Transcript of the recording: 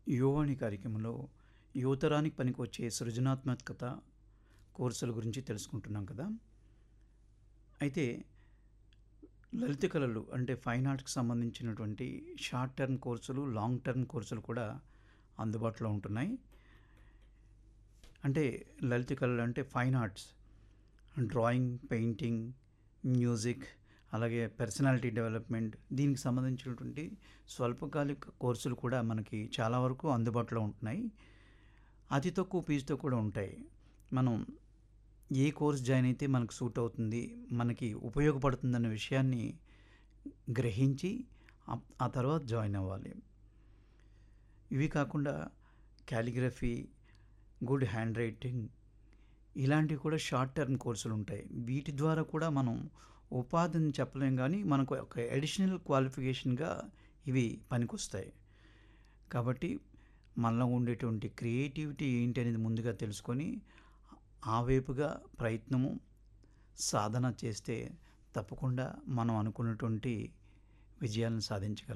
యువవాణి కార్యక్రమంలో యువతరానికి పనికొచ్చే సృజనాత్మకత కోర్సుల గురించి తెలుసుకుంటున్నాం కదా అయితే లలిత కళలు అంటే ఫైన్ ఆర్ట్స్కి సంబంధించినటువంటి షార్ట్ టర్మ్ కోర్సులు లాంగ్ టర్మ్ కోర్సులు కూడా అందుబాటులో ఉంటున్నాయి అంటే లలిత కళలు అంటే fine arts drawing painting music అలాగే పర్సనాలిటీ డెవలప్మెంట్ దీనికి సంబంధించినటువంటి స్వల్పకాలిక కోర్సులు కూడా మనకి చాలా వరకు అందుబాటులో ఉంటున్నాయి అతి తక్కువ ఫీజుతో కూడా ఉంటాయి మనం ఏ కోర్స్ జాయిన్ అయితే మనకు సూట్ అవుతుంది మనకి ఉపయోగపడుతుందన్న విషయాన్ని గ్రహించి ఆ- ఆ తర్వాత జాయిన్ అవ్వాలి ఇవి కాకుండా క్యాలిగ్రఫీ గుడ్ హ్యాండ్ రైటింగ్ ఇలాంటివి కూడా షార్ట్ టర్మ్ కోర్సులు ఉంటాయి వీటి ద్వారా కూడా మనం ఉపాధిని చెప్పలేం కానీ మనకు ఒక అడిషనల్ క్వాలిఫికేషన్గా ఇవి పనికొస్తాయి కాబట్టి మనలో ఉండేటువంటి క్రియేటివిటీ ఏంటి అనేది ముందుగా తెలుసుకొని ఆ వైపుగా ప్రయత్నము సాధన చేస్తే తప్పకుండా మనం అనుకున్నటువంటి విజయాలను సాధించగలం